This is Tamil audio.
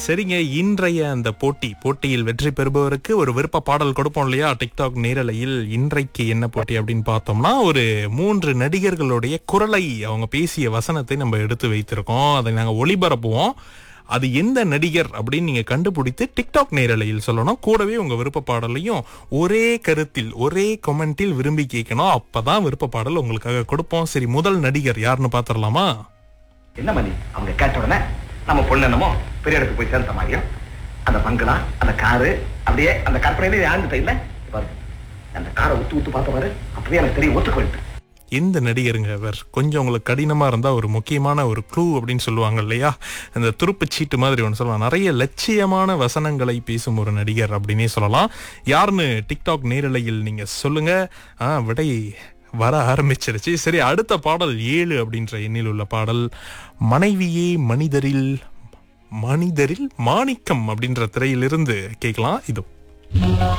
சரிங்க இன்றைய அந்த போட்டி போட்டியில் வெற்றி பெறுபவருக்கு ஒரு விருப்ப பாடல் கொடுப்போம் இல்லையா டிக்டாக் நேரலையில் இன்றைக்கு என்ன போட்டி அப்படின்னு பார்த்தோம்னா ஒரு மூன்று நடிகர்களுடைய குரலை அவங்க பேசிய வசனத்தை நம்ம எடுத்து வைத்திருக்கோம் அதை நாங்கள் ஒளிபரப்புவோம் அது எந்த நடிகர் அப்படின்னு நீங்க கண்டுபிடித்து டிக்டாக் நேரலையில் சொல்லணும் கூடவே உங்க விருப்ப பாடலையும் ஒரே கருத்தில் ஒரே கொமெண்டில் விரும்பி கேட்கணும் அப்பதான் விருப்ப பாடல் உங்களுக்காக கொடுப்போம் சரி முதல் நடிகர் யாருன்னு பாத்திரலாமா என்ன மணி அவங்க கேட்ட உடனே நம்ம பொண்ணு என்னமோ பெரிய இடத்துக்கு போய் சேர்ந்த மாதிரியும் அந்த பங்களா அந்த காரு அப்படியே அந்த கற்பனையிலே ஆண்டுட்ட இல்ல பாரு அந்த காரை உத்து உத்து பார்த்த பாரு அப்படியே எனக்கு தெரியும் ஒத்துக்க வேண்டியது எந்த நடிகருங்க அவர் கொஞ்சம் உங்களுக்கு கடினமா இருந்தா ஒரு முக்கியமான ஒரு க்ளூ அப்படின்னு சொல்லுவாங்க இல்லையா அந்த துருப்புச் சீட்டு மாதிரி ஒன்று சொல்லலாம் நிறைய லட்சியமான வசனங்களை பேசும் ஒரு நடிகர் அப்படின்னே சொல்லலாம் யாருன்னு டிக்டாக் நேரலையில் நீங்க சொல்லுங்க ஆ விடை வர ஆரம்பிச்சிருச்சு சரி அடுத்த பாடல் ஏழு அப்படின்ற எண்ணில் உள்ள பாடல் மனைவியே மனிதரில் மனிதரில் மாணிக்கம் அப்படின்ற திரையிலிருந்து கேட்கலாம் இதோ